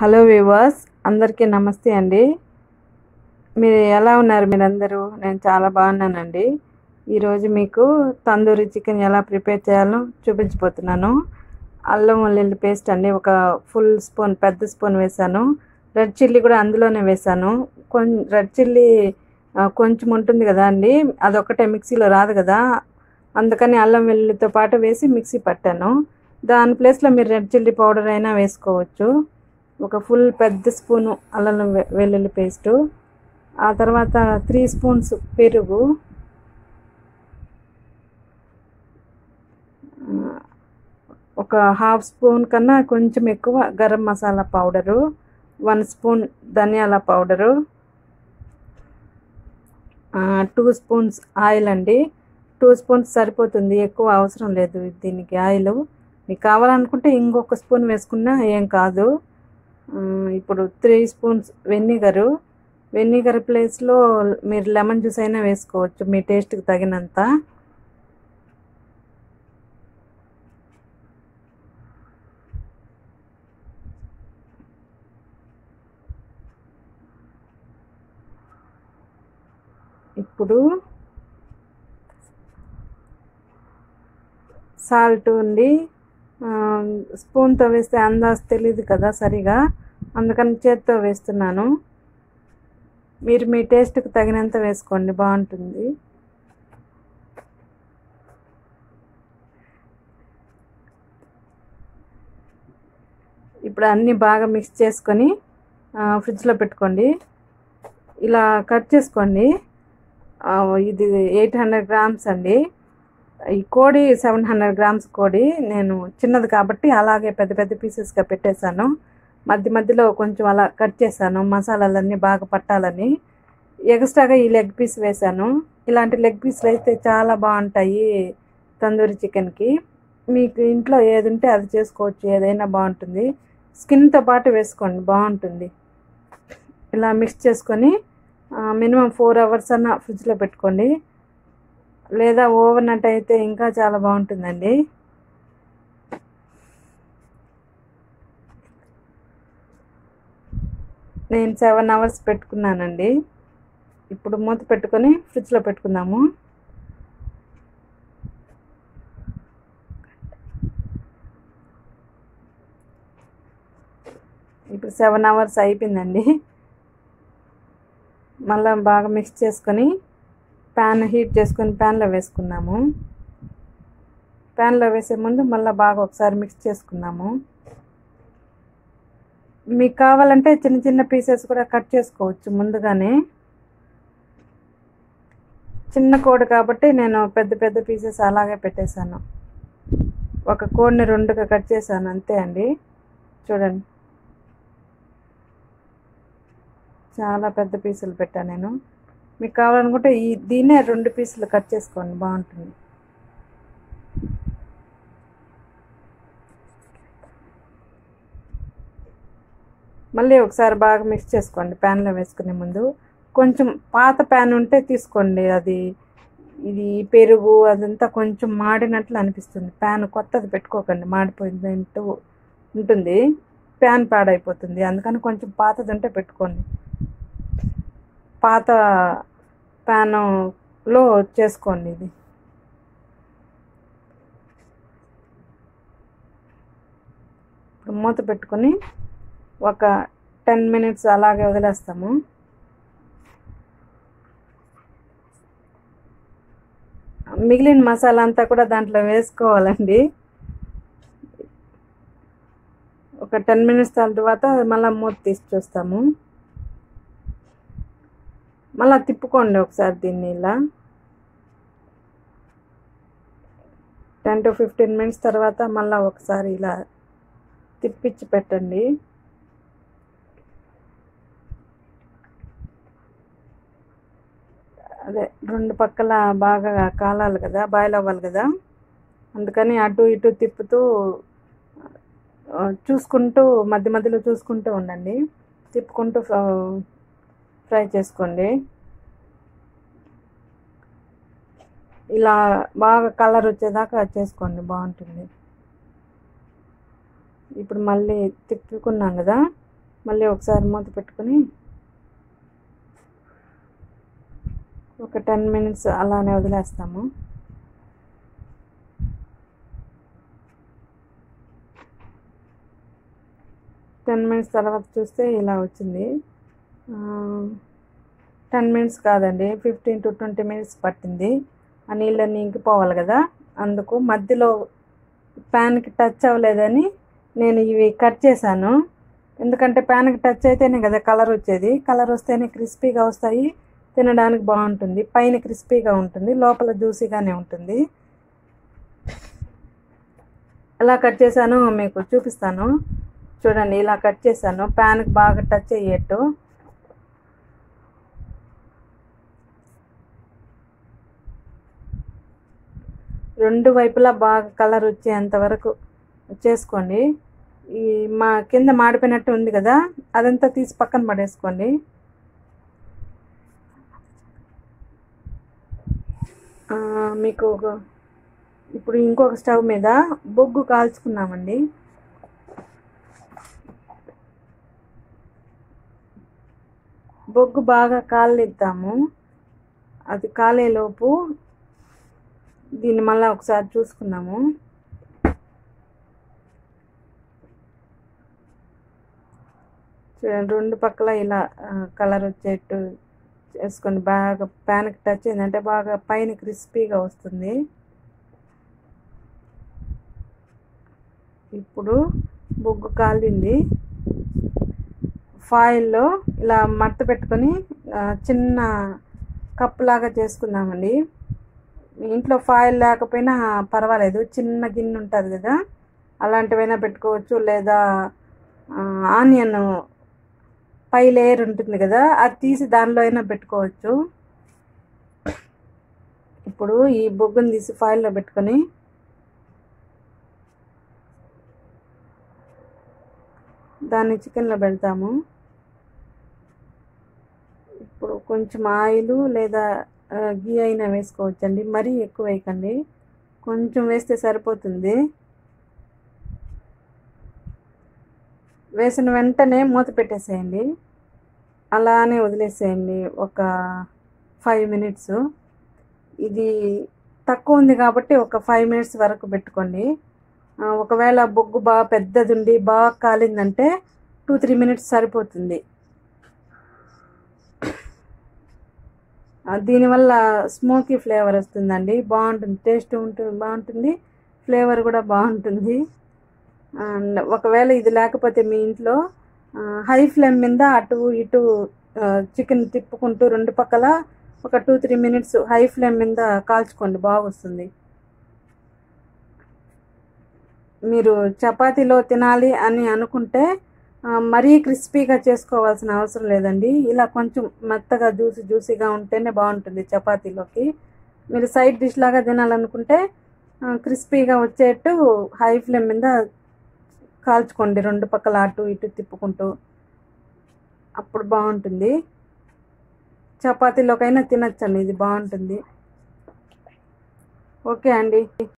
hello viewers అందరికీ నమస్తే అండి మీరు ఎలా ఉన్నారు మీరందరూ నేను చాలా బాగున్నానండి ఈరోజు మీకు తందూరి చికెన్ ఎలా ప్రిపేర్ చేయాలో చూపించబోతున్నాను అల్లం వెల్లుల్లి పేస్ట్ అండి ఒక ఫుల్ స్పూన్ పెద్ద స్పూన్ వేసాను రెడ్ చిల్లీ కూడా అందులోనే వేసాను కొంచెం రెడ్ చిల్లీ ఆ, కొంచెం ఉంటుంది కదా అండి అదొకటే మిక్సీలో రాదు కదా అందుకని అల్లం వెల్లుల్లితో పాటు వేసి మిక్సీ పట్టాను దాని ప్లేస్లో మీరు రెడ్ చిల్లీ పౌడర్ అయినా వేసుకోవచ్చు ఒక ఫుల్ పెద్ద స్పూను అల్లం వె- వెల్లుల్లి పేస్టు ఆ తర్వాత త్రీ స్పూన్స్ పెరుగు ఆ, ఒక హాఫ్ స్పూన్ కన్నా కొంచెం ఎక్కువ garam masala powder one spoon ధనియాల పౌడరు టూ స్పూన్స్ ఆయిల్ అండి టూ స్పూన్స్ సరిపోతుంది ఎక్కువ అవసరం లేదు దీనికి ఆయిల్ మీకు కావాలనుకుంటే ఇంకొక స్పూన్ వేసుకున్నా ఏం కాదు ఆ, ఇప్పుడు త్రీ స్పూన్స్ వెనిగరు వెనిగర్ ప్లేస్లో మీరు లెమన్ జ్యూస్ అయినా వేసుకోవచ్చు మీ టేస్ట్కి తగినంత ఇప్పుడు సాల్ట్ ఉంది ఆ, స్పూన్తో వేస్తే అందాజు తెలియదు కదా సరిగా అందుకని చేత్తో వేస్తున్నాను మీరు మీ టేస్ట్కి తగినంత వేసుకోండి బాగుంటుంది ఇప్పుడు అన్నీ బాగా మిక్స్ చేసుకొని ఆ, ఫ్రిడ్జ్లో పెట్టుకోండి ఇలా కట్ చేసుకోండి ఆ, ఇది ఎయిట్ హండ్రెడ్ గ్రామ్స్ అండి ఈ కోడి సెవెన్ హండ్రెడ్ గ్రామ్స్ కోడి నేను చిన్నది కాబట్టి అలాగే పెద్ద పెద్ద పీసెస్గా పెట్టేశాను మధ్య మధ్యలో కొంచెం అలా కట్ చేశాను మసాలాలన్నీ బాగా పట్టాలని ఎక్స్ట్రాగా ఈ లెగ్ పీస్ వేశాను ఇలాంటి లెగ్ పీస్లు అయితే చాలా బాగుంటాయి తందూరి చికెన్కి మీకు ఇంట్లో ఏది ఉంటే అది చేసుకోవచ్చు ఏదైనా బాగుంటుంది స్కిన్తో పాటు వేసుకోండి బాగుంటుంది ఇలా మిక్స్ చేసుకొని మినిమం ఫోర్ అవర్స్ అన్న ఫ్రిడ్జ్లో పెట్టుకోండి లేదా ఓవర్ నట్ అయితే ఇంకా చాలా బాగుంటుందండి నేను సెవెన్ అవర్స్ పెట్టుకున్నానండి ఇప్పుడు మూత పెట్టుకొని ఫ్రిడ్జ్లో పెట్టుకుందాము ఇప్పుడు సెవెన్ అవర్స్ అయిపోయిందండి మళ్ళీ బాగా మిక్స్ చేసుకొని ప్యాన్ హీట్ చేసుకొని ప్యాన్లో వేసుకున్నాము ప్యాన్లో వేసే ముందు మళ్ళీ బాగా ఒకసారి మిక్స్ చేసుకున్నాము మీకు కావాలంటే చిన్న చిన్న పీసెస్ కూడా కట్ చేసుకోవచ్చు ముందుగానే చిన్న కోడి కాబట్టి నేను పెద్ద పెద్ద పీసెస్ అలాగే పెట్టేశాను ఒక కోడిని రెండుగా కట్ చేశాను అంతే అండి చూడండి చాలా పెద్ద పీసులు పెట్టాను నేను మీకు కావాలనుకుంటే ఈ దీన్నే రెండు పీసులు కట్ చేసుకోండి బాగుంటుంది మళ్ళీ ఒకసారి బాగా మిక్స్ చేసుకోండి ప్యాన్లో వేసుకునే ముందు కొంచెం పాత ప్యాన్ ఉంటే తీసుకోండి అది ఇది పెరుగు అదంతా కొంచెం మాడినట్లు అనిపిస్తుంది ప్యాన్ కొత్తది పెట్టుకోకండి మాడిపోయిందంటూ ఉంటుంది ప్యాన్ పాడైపోతుంది అందుకని కొంచెం పాతది ఉంటే పెట్టుకోండి పాత ప్యాన్లో చేసుకోండి ఇది ఇప్పుడు మూత పెట్టుకొని ఒక టెన్ మినిట్స్ అలాగే వదిలేస్తాము మిగిలిన మసాలా అంతా కూడా దాంట్లో వేసుకోవాలండి ఒక టెన్ మినిట్స్ తర్వాత మళ్ళీ మూత తీసి చూస్తాము మళ్ళీ తిప్పుకోండి ఒకసారి దీన్ని ఇలా టెన్ టు ఫిఫ్టీన్ మినిట్స్ తర్వాత మళ్ళీ ఒకసారి ఇలా తిప్పించి పెట్టండి అదే రెండు పక్కల బాగా కాలాలి కదా బాయిల్ అవ్వాలి కదా అందుకని అటు ఇటు తిప్పుతూ ఆ, చూసుకుంటూ మధ్య మధ్యలో చూసుకుంటూ ఉండండి తిప్పుకుంటూ ఫ్ర- ఫ్రై చేసుకోండి ఇలా బాగా కలర్ వచ్చేదాకా చేసుకోండి బాగుంటుంది ఇప్పుడు మళ్ళీ తిప్పుకున్నాం కదా మళ్ళీ ఒకసారి మూత పెట్టుకొని ఒక టెన్ మినిట్స్ అలానే వదిలేస్తాము టెన్ మినిట్స్ తర్వాత చూస్తే ఇలా వచ్చింది టెన్ మినిట్స్ కాదండి ఫిఫ్టీన్ టు ట్వంటీ మినిట్స్ పట్టింది ఆ నీళ్ళన్నీ ఇంకిపోవాలి కదా అందుకు మధ్యలో ప్యాన్కి టచ్ అవ్వలేదని నేను ఇవి కట్ చేశాను ఎందుకంటే ప్యాన్కి టచ్ అయితేనే కదా కలర్ వచ్చేది కలర్ వస్తేనే క్రిస్పీగా వస్తాయి తినడానికి బాగుంటుంది పైన క్రిస్పీగా ఉంటుంది లోపల జ్యూసీగానే ఉంటుంది ఎలా కట్ చేశానో మీకు చూపిస్తాను చూడండి ఇలా కట్ చేశాను ప్యాన్కి బాగా టచ్ అయ్యేట్టు రెండు వైపులా బాగా కలర్ వచ్చేంత వరకు చేసుకోండి ఈ మా కింద మాడిపోయినట్టు ఉంది కదా అదంతా తీసి పక్కన పడేసుకోండి మీకు ఇప్పుడు ఇంకొక స్టవ్ మీద బొగ్గు కాల్చుకున్నామండి బొగ్గు బాగా కాలనిద్దాము అది కాలేలోపు దీన్ని మళ్ళీ ఒకసారి చూసుకున్నాము చూడండి రెండు పక్కల ఇలా కలర్ వచ్చేట్టు చేసుకొని బాగా ప్యాన్కి టచ్ అయిందంటే బాగా పైన క్రిస్పీగా వస్తుంది ఇప్పుడు బొగ్గు కాలింది ఫాయిల్లో ఇలా మట్ట పెట్టుకొని చిన్న కప్ లాగా చేసుకుందామండి ఇంట్లో ఫాయిల్ లేకపోయినా పర్వాలేదు చిన్న గిన్నె ఉంటుంది కదా అలాంటివైనా పెట్టుకోవచ్చు లేదా ఆనియన్ పై లేయర్ ఉంటుంది కదా అది తీసి దానిలో అయినా పెట్టుకోవచ్చు ఇప్పుడు ఈ బొగ్గుని తీసి ఫాయిల్లో పెట్టుకొని దాన్ని చికెన్లో పెడతాము ఇప్పుడు కొంచెం ఆయిల్ లేదా గీ అయినా వేసుకోవచ్చండి మరీ ఎక్కువ వేయకండి కొంచెం వేస్తే సరిపోతుంది వేసిన వెంటనే మూత పెట్టేసేయండి అలానే వదిలేసేయండి ఒక ఫైవ్ మినిట్స్ ఇది తక్కువ ఉంది కాబట్టి ఒక ఫైవ్ మినిట్స్ వరకు పెట్టుకోండి ఒకవేళ బొగ్గు బాగా పెద్దది ఉండి బాగా కాలిందంటే టూ త్రీ మినిట్స్ సరిపోతుంది దీనివల్ల స్మోకీ ఫ్లేవర్ వస్తుందండి బాగుంటుంది టేస్ట్ ఉంటుంది బాగుంటుంది ఫ్లేవర్ కూడా బాగుంటుంది అండ్ ఒకవేళ ఇది లేకపోతే మీ ఇంట్లో హై ఫ్లేమ్ మీద అటు ఇటు చికెన్ తిప్పుకుంటూ రెండు పక్కల ఒక two three minutes high flame మీద కాల్చుకోండి బాగొస్తుంది మీరు చపాతీలో తినాలి అని అనుకుంటే మరీ క్రిస్పీగా చేసుకోవాల్సిన అవసరం లేదండి ఇలా కొంచెం మెత్తగా జ్యూసీ జ్యూసీగా ఉంటేనే బాగుంటుంది చపాతీలోకి మీరు సైడ్ డిష్ లాగా తినాలనుకుంటే క్రిస్పీగా వచ్చేట్టు హై ఫ్లేమ్ మీద కాల్చుకోండి రెండు పక్కల అటు ఇటు తిప్పుకుంటూ అప్పుడు బాగుంటుంది చపాతీలోకైనా తినచ్చండి ఇది బాగుంటుంది ఓకే అండి